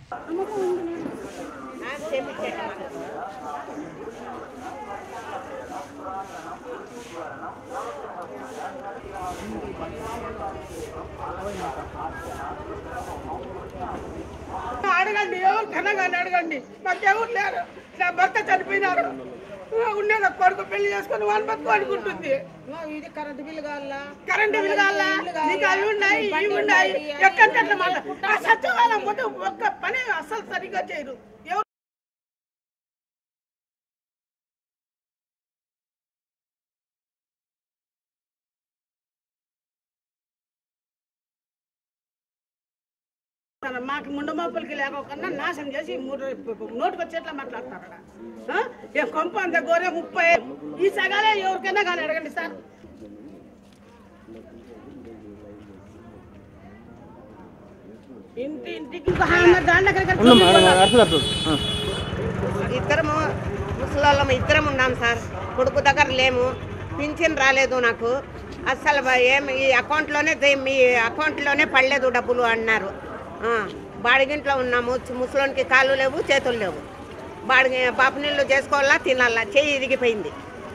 అడగండి ఎవరు కనగాని అడగండి మాకెవరు లేరు నా భర్త చనిపోయినారు ఆ, ఉండేది ఒక కొడుకు పెళ్లి చేసుకుని వాళ్ళ బతుకు అనుకుంటుంది ఇది కరెంట్ బిల్లు కావాలా కరెంటు బిల్లు కావాలా నీకు అవి ఉన్నాయి ఇవి ఉన్నాయి ఎక్కడికి అట్లా మాట ఆ సచివాలయం మొత్తం ఒక్క పని అస్సలు సరిగ్గా చేయరు ఎవరు తన మాకు ముండమోపులకి లేకోకుండా నాశనం చేసి మూడు నోటికి వచ్చేట్లా మాట్లాడతారు ఆడ. ఆ? ఏ కొంప అంత గోరే ముప్పై ఈ సగాలే ఎవరికైనా కానీ అడగండి సార్ ఇంటి ఇంటికి ఒక ఆమె దాని దగ్గరికి ఉండమ్మా అర్థం అర్థం ఇద్దరము ముసలోళ్ళము ఇద్దరం ఉన్నాం సార్ కొడుకు దగ్గర లేము పింఛన్ రాలేదు నాకు అస్సలు బ- ఏం ఈ అకౌంట్లోనే దే- మీ అకౌంట్లోనే పడలేదు డబ్బులు అన్నారు ఆ, బాడిగింట్లో ఉన్నాము చి- ముసలోనికి కాళ్ళు లేవు చేతులు లేవు బాడిగి పాప నీళ్ళు చేసుకోవాలా తినాలా చెయ్యి ఇరిగిపోయింది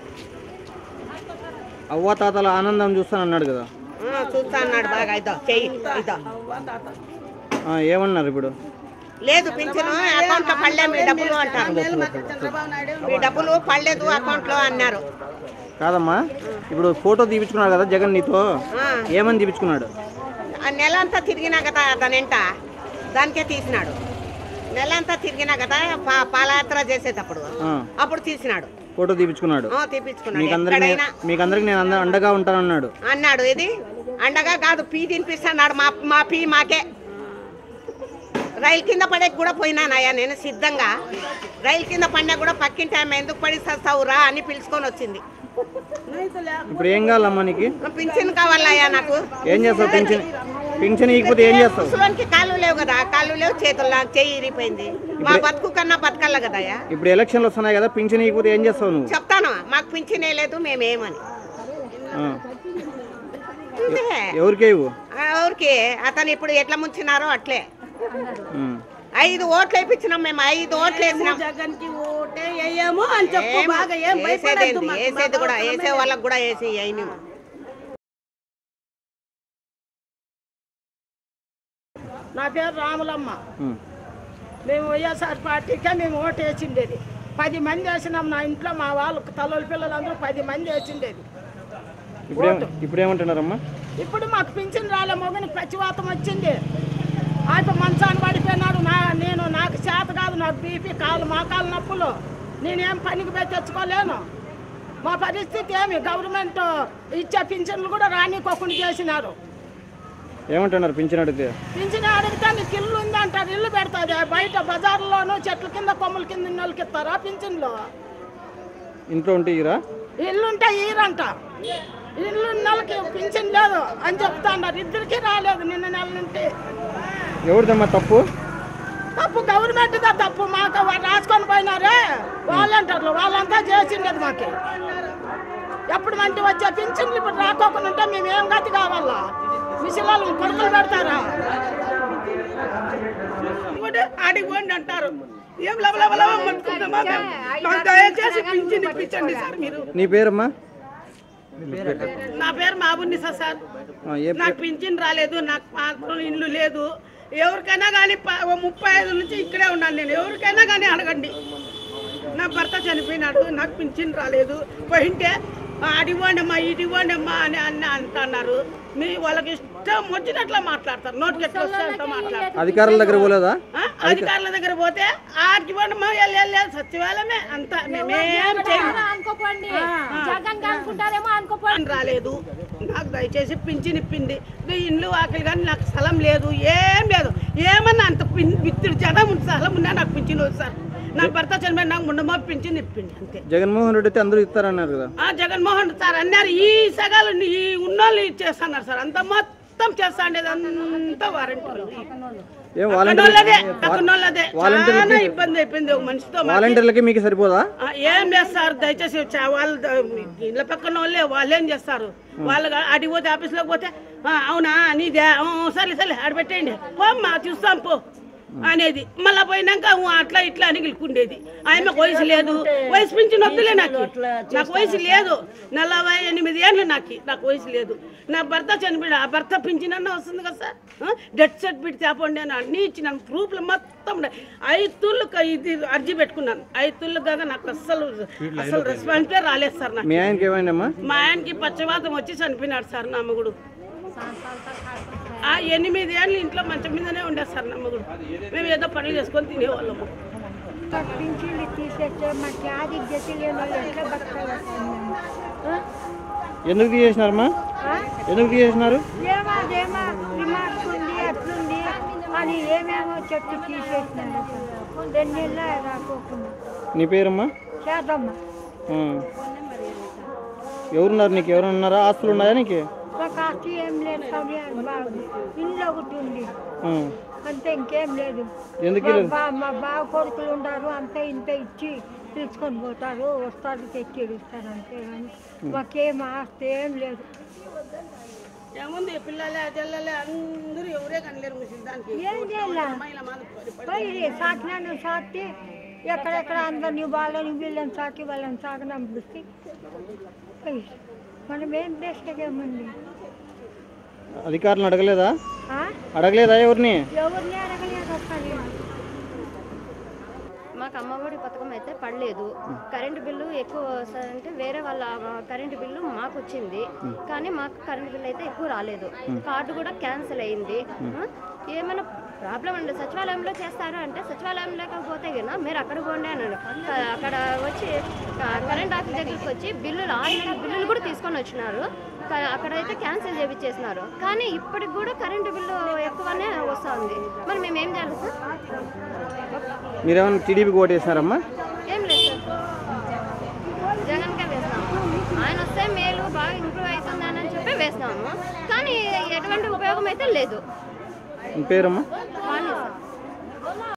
అవ్వ తాతల ఆనందం చూస్తాను అన్నాడు కదా ఆ, చూస్తా అన్నాడు బాగా ఇదో చెయ్యి ఇదో ఆ, ఏమన్నారు ఇప్పుడు లేదు పింఛను అకౌంట్లో పడలే మీ డబ్బులు అంటారు చంద్రబాబు నాయుడు మీ డబ్బులు పడలేదు అకౌంట్లో అన్నారు కాదమ్మా ఇప్పుడు ఫోటో తీపించుకున్నాడు కదా జగన్ నీతో ఆ. ఏమని తీపించుకున్నాడు ఆ నెల అంతా తిరిగినా కదా దానింట దానికే తీసినాడు నెల అంతా తిరిగినా కదా పా- పాదయాత్ర చేసేటప్పుడు ఆ, అప్పుడు తీసినాడు ఫోటో తీపించుకున్నాడు ఆ, తీపిచ్చుకున్నాడు మీకందరికి ఎక్కడైనా మీకందరికి నేను అంద- అండగా ఉంటానన్నాడు అన్నాడు ఇది అండగా కాదు పీ తినిపిస్తున్నాడు మా మా పీ మాకే రైలు కింద పడే కూడా పోయినానయ్యా నేను సిద్ధంగా రైలు కింద పడినా కూడా పక్కింటి ఆమె ఎందుకు పడి సస్తావురా అని పిలుచుకొని వచ్చింది ఇప్పుడు ఏం కావాలమ్మా నీకు పింఛన్ కావాలయ్యా నాకు ఏం చేస్తావు పింఛన్ పింఛన్ ఇకపోతే ఏం చేస్తావు ముసలోనికి కాళ్ళు లేవు కదా కాళ్ళు లేవు చేతులు లేవు, చెయ్యి ఇరిగిపోయింది మా బతుకు కన్నా బతకాల కదయ్యా ఇప్పుడు ఎలక్షన్లు వస్తున్నాయి కదా పింఛన్ ఇకపోతే ఏం చేస్తావు నువ్వు చెప్తాను మాకు పింఛనే లేదు మేమేమని ఆ, అంతే ఎవరికి ఇవ్వు ఆ, ఎవరికి అతను ఇప్పుడు ఎట్లా ముంచినారో అట్లే ఉమ్. ఐదు ఓట్లు వేయించినాం మేము ఐదు ఓట్లు వేసినాం జగన్ కి ఓటే వేయము అని చెప్పు ఏం బాగా ఏం వేసేది భయపడద్దు ఏంది? వేసేది కూడా వేసే వాళ్ళకి కూడా వేసి అయిన నా పేరు రాములమ్మ ఉమ్. మేము వైఎస్ఆర్ పార్టీకే మేము ఓటు వేసిండేది పది మంది వేసినాం నా ఇంట్లో మా వాళ్ళు తల్లుల పిల్లలందరూ పది మంది వేసిండేది ఇప్పుడు ఏం- ఇప్పుడు ఏమంటున్నారమ్మా ఇప్పుడు మాకు పింఛన్ రాలే మొగని పచ్చివాతం వచ్చింది ఆయన మంచాన్ని పడిపోయినాడు నా నేను నాకు చేత కాదు నాకు బీపీ కాలు మా కాలు నొప్పులు నేనేం పనికి పోయి తెచ్చుకోలేను మా పరిస్థితి ఏమి గవర్నమెంట్ ఇచ్చే పింఛన్లు కూడా రానికోకుండా చేసినారు ఏమంటున్నారు పింఛన్ అడిగితే పింఛన్ అడిగితే నీకు ఇల్లు ఉంది అంటారు ఇల్లు పెడతాది బయట బజార్లోనూ చెట్ల కింద కొమ్మల కింద ఉన్న వాళ్ళకి ఇస్తారా పింఛన్లు ఇంట్లో ఉంటే ఇరా ఇల్లుంటే ఈరంట ఇల్లు ఉన్న వాళ్ళకి పింఛన్ లేదు అని చెప్తా అన్నారు ఇద్దరికి రాలేదు నిన్న నెల నుండి ఎవరిదమ్మా తప్పు తప్పు గవర్నమెంట్ దా తప్పు మాకు వా- రాసుకొని పోయినారే వాలంటీర్లు వాళ్ళంతా చేసిండేది మాకు ఎప్పుడు మంటి వచ్చే పింఛన్లు ఇప్పుడు రాకోకుండా ఉంటే మేము ఏం గతి కావాలా మిషన్లు కొడుకులు పెడతారా ఆడికి పోండి అంటారు ఏం లవలవలవ దయచేసి పింఛన్ ఇప్పించండి సార్ మీరు నీ పేరమ్మా నా పేరు మాబుని సార్ ఆ, ఏ నాకు పింఛన్ రాలేదు నాకు మాత్రం ఇల్లు లేదు ఎవరికైనా కానీ ప- ఓ ముప్పై ఐదు నుంచి ఇక్కడే ఉన్నాను నేను ఎవరికైనా కానీ అడగండి నా భర్త చనిపోయినాడు నాకు పింఛన్ రాలేదు పోయింటే అడివ్వండమ్మా ఇడివ్వండమ్మా అని అన్న అంటున్నారు మీ వాళ్ళకి ఇష్టం వచ్చినట్లా మాట్లాడతారు నోటికి ఎట్లా వస్తే అంత మాట్లాడతారు అధికారుల దగ్గర పోలేదా ఆ? అధికారుల దగ్గర పోతే ఆడివ్వండమ్మా వెళ్ళి సచివాలయమే అంతా మేమేం చేయము అనుకోపోండి జగన్ అనుకుంటారేమో అనుకోపోండి అని రాలేదు నాకు దయచేసి పింఛన్ ఇప్పింది ఇది ఇండ్లు ఆకలి కానీ నాకు స్థలం లేదు ఏం లేదు ఏమన్నా అంత పిన్- విత్తుడు జనం ఉంది స్థలం ఉన్నా నాకు పింఛన్ వద్దు సార్ నా భర్త చనిపోయి నాకు ముండమో పింఛన్ ఇప్పింది అంతే జగన్మోహన్ రెడ్డి అయితే అందరూ ఇస్తారన్నారు కదా ఆ జగన్మోహన్ సార్ అన్నారు ఈ సగాలు ఈ ఉన్నోళ్ళు చేస్తున్నారు సార్ అంత మొత్తం చేస్తా ఉండేది అంతా వారంటీలు ఏం పక్కనోళ్ళదే వాలంటీర్ పక్కనోళ్ళదే వాలంటీర్లకి- చాలా ఇబ్బంది అయిపోయింది ఒక మనిషితో మాకు. వాలంటీర్లకి మీకు సరిపోదా ఆ, ఏం చేస్తారు దయచేసి చ- వాళ్ళు ద- ఇళ్ళ పక్కన వాళ్ళే వాళ్ళు ఏం చేస్తారు వాళ్ళు గా- అడిగి పోతే ఆఫీస్లోకి పోతే "ఆ, అవునా నీదే ఆ, సరే సరే ఆడ పెట్టేయండి పోమ్మా చూస్తాం పో అనేది మళ్ళా పోయినాక ఊ అట్లా ఇట్లా అని గిలుకుండేది ఆమెకు వయసు లేదు వయసు పింఛన్ వద్దులే నాకు నాకు వయసు లేదు నలభై ఎనిమిది ఏళ్ళు నాకు నాకు వయసు లేదు నా భర్త చనిపోయాడు ఆ భర్త పింఛన్ అన్న వస్తుంది కదా సార్ డెత్ సర్టిఫికేట్ తేపండి అని అన్ని ఇచ్చినాను ప్రూఫ్లు మొత్తం ఉన్నాయి. ఐదు తూళ్ళు క- ఇది అర్జీ పెట్టుకున్నాను ఐదు తూళ్ళు కాగా నాకు అస్సలు అసలు రెస్పాన్సే రాలేదు సార్ నాకు మీ ఆయనకి ఏమైందమ్మా మా ఆయనకి పచ్చవాతం వచ్చి చనిపోయినాడు సార్ నా అమ్మగుడు ఆ ఎనిమిది ఏళ్ళు ఇంట్లో మంచం మీదనే ఉండే సార్ నా అమ్మగుడు మేము ఏదో పనులు చేసుకొని తినేవాళ్ళము పింఛన్లు తీసేస్తే మాకు యాది గతి లేని వాళ్ళు ఎట్లా బతకాలి ఆ? ఎందుకు తీసేసినారమ్మా ఆ? ఎందుకు తీసేసినారు ఏమో అదేమో రిమార్క్ ఉంది అట్లుంది అని ఏమేమో చెట్టు తీసేసినారు రెండు నెలలు రాకోకుండా నీ పేరమ్మా చేద్దామా ఆ. ఎవరున్నారు నీకు ఎవరు ఉన్నారా ఆస్తులు ఉన్నాయా నీకు ఒక ఆస్తి ఏం లేదు కానీ అది బాగుంది ఇల్లు ఒకటి ఉంది ఆ. అంతే ఇంకేం లేదు ఎందుకు మా లేదు? బా- మా బావ కొడుకులు ఉన్నారు అంత ఇంత ఇచ్చి తీసుకొని పోతారు వస్తారు తెచ్చి ఇస్తారు అంతే కానీ మాకేం ఆస్తి ఏం లేదు ఏముంది పిల్లలే చెల్లెలే అందరూ ఎవరే కనలేరు ముసలి దానికి ఏం చేయాలా అమ్మాయిల మాదిరి పడి పడి. పోయి సాకినాను సాకి ఎక్కడెక్కడ అందరినీ వాళ్ళని వీళ్ళని సాకి వాళ్ళని సాగనం పిలిచి పోయి మనం ఏం చేసేదేముంది అధికారులను అడగలేదా ఆ? అడగలేదా ఎవరిని ఎవరిని అడగలేదు అసలు మాకు అమ్మఒడి పథకం అయితే పడలేదు కరెంటు బిల్లు ఎక్కువ వస్తుందంటే వేరే వాళ్ళ కరెంటు బిల్లు మాకు వచ్చింది కానీ మాకు కరెంటు బిల్లు అయితే ఎక్కువ రాలేదు కార్డు కూడా క్యాన్సిల్ అయింది ఆ, ఏమైనా ప్రాబ్లం అండి సచివాలయంలో చేస్తారు అంటే సచివాలయం లేకపోతే కదా మీరు అక్కడ పోండి అన్నాడు క- అక్కడ వచ్చి క- కరెంట్ ఆఫీస్ దగ్గరికి వచ్చి బిల్లులు ఆరు నెలల బిల్లులు కూడా తీసుకొని వచ్చినారు క- అక్కడైతే క్యాన్సిల్ చేపించేసినారు కానీ ఇప్పటికి కూడా కరెంటు బిల్లు ఎక్కువనే వస్తుంది మరి మేము ఏం చేయాలి సార్ మీరేమన్నా టీడీపీకి ఓటు వేసినారమ్మా ఏం లేదు సార్ జగన్కే వేస్తాము ఆయన వస్తే మేలు బాగా ఇంప్రూవ్ అవుతుందని అని చెప్పి వేస్తాము కానీ ఎటువంటి ఉపయోగం అయితే లేదు మీ పేరమ్మా కానీ సార్